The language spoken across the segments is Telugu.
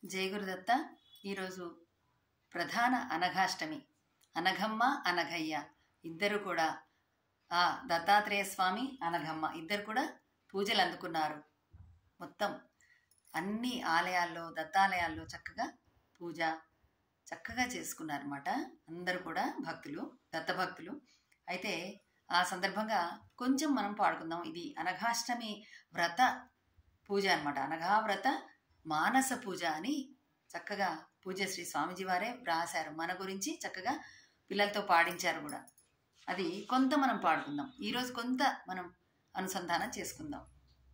జయ గురుదత్త ఈరోజు ప్రధాన అనఘాష్టమి అనఘమ్మ అనఘయ్య ఇద్దరు కూడా ఆ దత్తాత్రేయ స్వామి అనఘమ్మ ఇద్దరు కూడా పూజలు అందుకున్నారు మొత్తం అన్ని ఆలయాల్లో దత్తాలయాల్లో చక్కగా పూజ చక్కగా చేసుకున్నారన్నమాట అందరూ కూడా భక్తులు దత్తభక్తులు అయితే ఆ సందర్భంగా కొంచెం మనం పాడుకుందాం ఇది అనఘాష్టమి వ్రత పూజ అనమాట అనఘా వ్రత మానస పూజ అని చక్కగా పూజశ్రీ స్వామిజీ వారే రాశారు మన గురించి చక్కగా పిల్లలతో పాడించారు కూడా అది కొంత మనం పాడుకుందాం ఈరోజు కొంత మనం అనుసంధానం చేసుకుందాం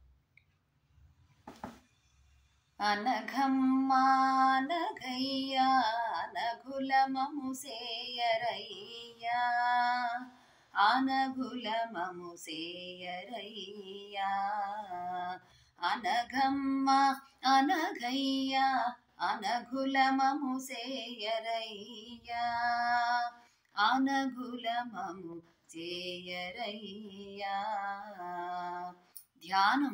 అనఘమ్మానఘయ్యా అనఘులమము సేయరయ్యా అనఘులమము సేయరయ్యా అనఘమ్మ అనఘయ్యా అనఘులమము సేయరయ్యా అనఘులమము చేయరయ్యా ధ్యానం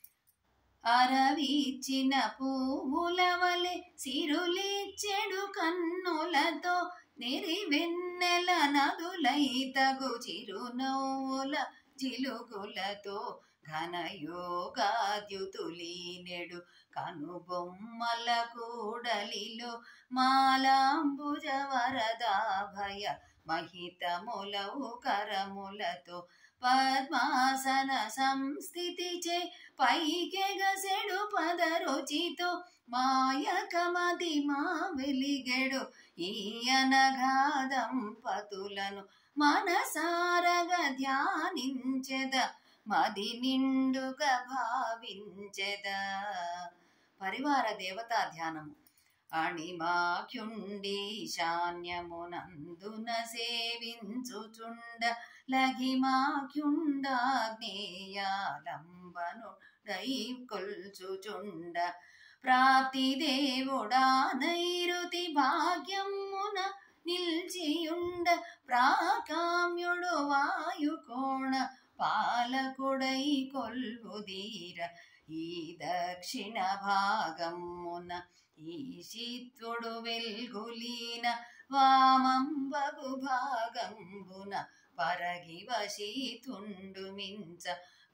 అరవిచ్చిన పువ్వుల వలె సిరులిచ్చెడు కన్నులతో నెరివెన్నెల నదులై తగు చిరునవ్వుల జిలుగులతో ఘనయోగాద్యుతులీనెడు కనుబొమ్మల కూడలిలో మాలాంబుజ వరదాభయ మహితములవు కరములతో పద్మాసన సంస్థితి చే పైకెగసెడు పదరుచితో మాయకమది మా వెలిగెడు ఈ అనగా దంపతులను మనసారగ ధ్యానించెద మది నిండుగా భావించెద పరివార దేవతా ధ్యానము అణిమాఖ్యుండి శాన్యమునందున సేవించుచుండ లఘిమాఖ్యుండాగ్నేయాలంబను డై కొల్చుచుండ ప్రాప్తి దేవుడా నైరుతి భాగ్యమున నిల్చియుండ ప్రాకామ్యుడు వాయుకోణ పాలకుడై కొల్వుదీర ఈ దక్షిణ భాగమున ఈశిత్వుడు వెల్గులీన వామంబగు భాగంబున పరగి వశీతుండు మించ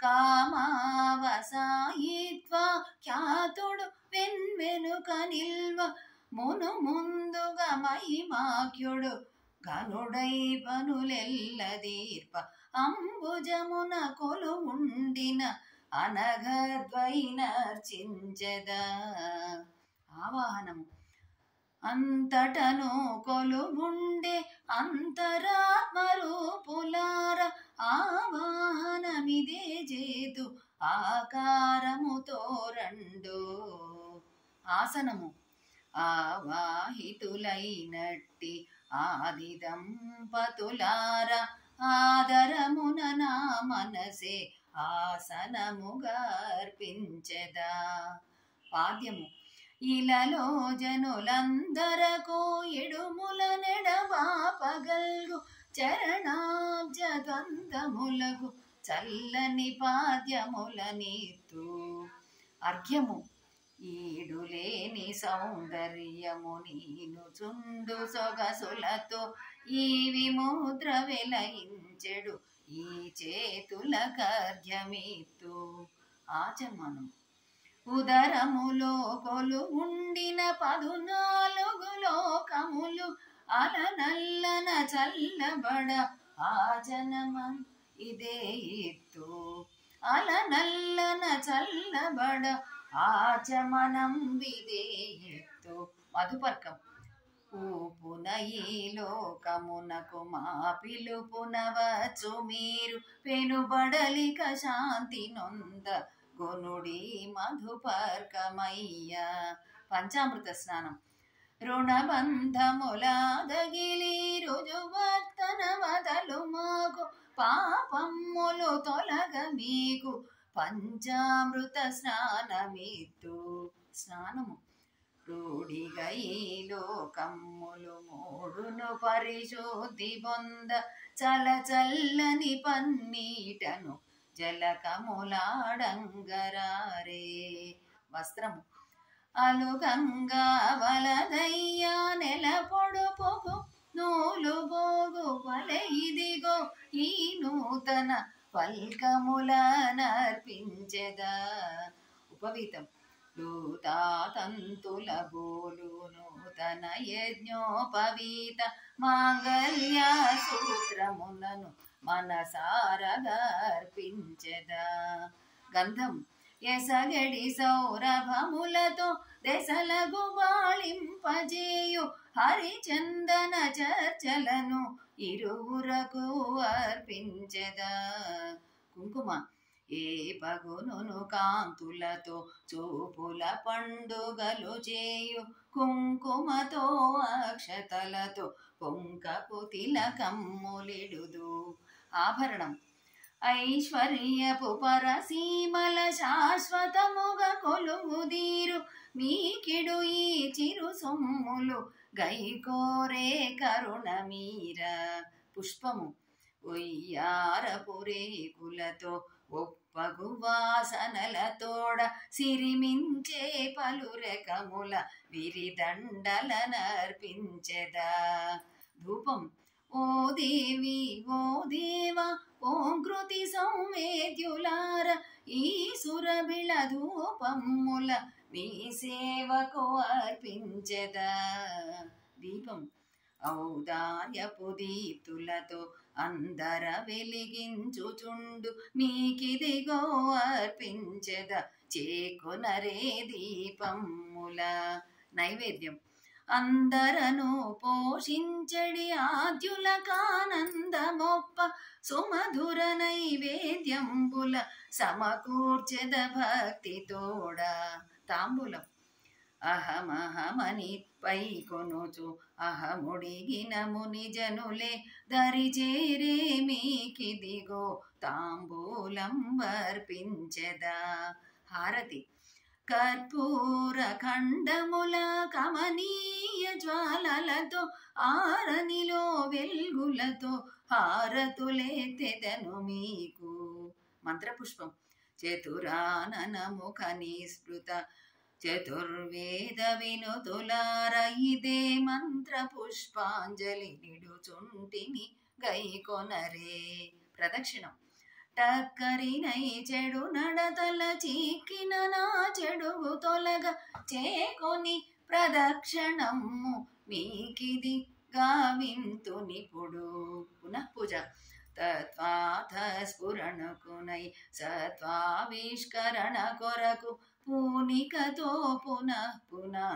కామావసాయిత్వా ఖ్యాతుడు వెన్వెనుక నిల్వ మును ముందుగా మహిమాఖ్యుడు గనుడై పనులెల్ల దీర్ప అంబుజమున కొలు ఉండిన అనఘద్వైనర్చించద ఆవాహనము అంతటను కొలువుండే అంతరాత్మరూపులార ఆవాహనమిదే చేతు ఆకారముతో రెండు ఆసనము ఆవాహితులైనట్టి ఆది దంపతులార ఆదరమున నా మనసే ఆసనముగా అర్పించెదా పాద్యము ఇలలో జనులందరకు ఇడుముల నెడవాపగల్గు చరణాబ్జ ద్వంద్వములకు చల్లని పాద్యముల నీతు అర్ఘ్యము ఈడులేని సౌందర్యము నీను చుండు సొగసులతో ఈ విముద్ర వెలయించెడు ఈ చేతుల కర్ఘ్యమిత్తు ఆచమనం ఉదరములో కొలు ఉండిన పదునాలుగు లోకములు అలనల్లన చల్లబడ ఆచనమం ఇదే ఇత్తు అలనల్లన చల్లబడ ఆచమనం విదే ఇత్తు మధుపర్కం ఊపున ఈ లోకమునకు మా పిలుపునవచ్చు మీరు పెనుబడలిక శాంతి నొంద గునుడి మధుపర్కమయ్య పంచామృత స్నానం రుణబంధములాదగిలి రుజువర్తన వదలు మాకు పాపమ్ములు తొలగ మీకు పంచామృత స్నానమిత్తు స్నానము రూఢిగా ఈ లోకమ్ములు మూడును పరిశుద్ధి పొంద చల చల్లని పన్నీటను జలకములాడంగరారే వస్త్రము అలుగంగా వలదయ్యా నెల పొడుపుకు నూలు బోగు వలె ఇదిగో ఈ నూతన పల్కముల నర్పించెదా ఉపవీతం లూతాతంతుల బోలు నూతన యజ్ఞోపవీత మాంగళ్య సూత్రములను మనసారగర్పించెదా గంధం ఎసగడి సౌరభములతో దశలగు బాళింపజేయు హరిచందన చర్చలను ఇరువురకు అర్పించెదా కుంకుమ ఏ పగునును కాంతులతో చూపుల పండుగలు చేయు కుంకుమతో అక్షతలతో పొంకపు తిలకమ్ములిడుదు ఆభరణం ఐశ్వర్యపు పరసీమల శాశ్వతముగ కొలుముదీరు మీకిడు ఈ చిరు సొమ్ములు గైకోరే కరుణ మీర పుష్పము ఉయ్యారపు రేకులతో ఒప్పగు వాసనలతోడ సిరిమించే పలు రకముల విరిదండల నర్పించెదా ధూపం ఓ దేవి ఓ దేవ ఓం కృతి సంవేద్యులార ఈ సురబిళ ధూపముల మీ సేవకు అర్పించెదా దీపం ఔదార్యపు దీప్తులతో అందర వెలిగించుచుండు మీకిదిగో అర్పించెద చేకొనరే దీపముల నైవేద్యం అందరను పోషించడి ఆద్యులకానందమొప్ప సుమధుర నైవేద్యంబుల సమకూర్చెద భక్తితోడ తాంబూలం అహమహమని పై కొనుచు అహముడిగిన ముని జనులే దరిచేరే మీకిదిగో తాంబూలం వర్పించెదా హారతి కర్పూర ఖండముల కమనీయ జ్వాలలతో ఆరనిలో వెల్గులతో హారతులెత్తెదను మీకు మంత్రపుష్పం చతురాననముఖ నిస్పృత చతుర్వేద వినుతులార ఇదే మంత్ర పుష్పాంజలి నిడుచుంటిని గైకొనరే ప్రదక్షిణం టక్కరినై చెడు నడతల చీకిన నా చెడుగు తొలగ చేకొని ప్రదక్షిణము మీకిది గావింతునిపుడు పునః పూజ తత్వాథ స్ఫురణకునై సత్వావిష్కరణ కొరకు పూనికతో పునః పునః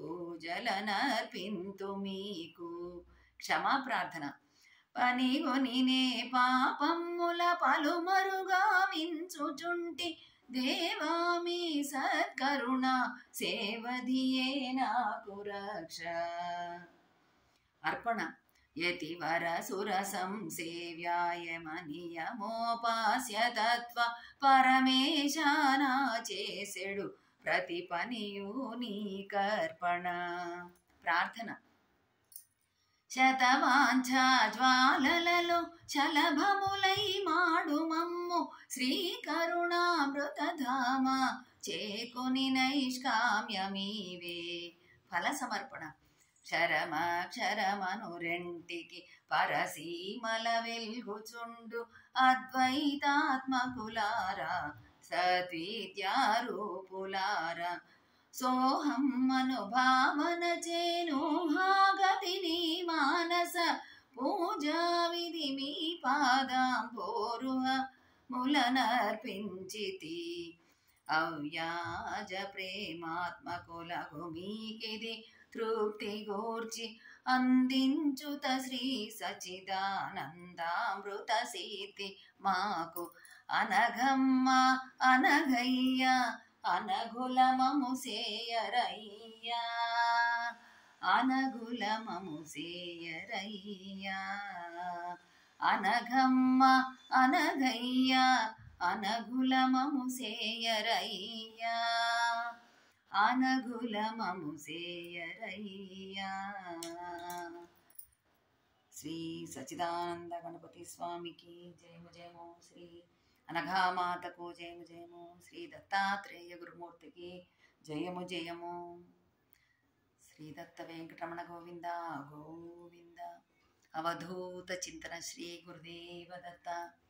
పూజలనర్పింతు మీకు క్షమా ప్రార్థన పనిగొనినే పాపమ్ముల పలుమరుగా వించుచుంటి దేవా మీ సత్కరుణ సేవధియే నాకు రక్ష అర్పణ యతివర సురసం సేవ్యాయమనియమోపాస్య తత్వ పరమేశానా చేసెడు ప్రతి పనియు నీకర్పణ ప్రార్థన శతవాంఛా జ్వాలలలో శలభములై మాడు మమ్ము శ్రీకరుణామృతధామ చేకొని నైష్కామ్యమీవే ఫల సమర్పణ క్షరమక్షరమను రెంటికి పరసీమల వెల్గుచుండు అద్వైతాత్మకులారా సద్విద్యారూపులారా సోహమ్మను భావన చేను హాగతిని మానస పూజా విధి మీ పాదాంబోరుహ ములనర్పించితి అవ్యాజ ప్రేమాత్మకులగు మీకిది తృప్తి గూర్చి అందించుత శ్రీ సచిదానందామృత సీతి మాకు అనఘమ్మ అనఘయ్య అనగులమము సేయరయ్యా అనగులమము సేయరయ్యా అనఘమ్మ అనగయ్య అనగులమము సేయరయ్యా అనగులమము సేయరయ్యా శ్రీ సచిదానంద గణపతి స్వామికి జయము జయము శ్రీ అనఘామాతకు జయము జయము శ్రీ దత్తాత్రేయ గురుమూర్తికి జయము జయము శ్రీదత్త వెంకటరమణ గోవింద గోవింద అవధూత చింతన శ్రీ గురుదేవ దత్త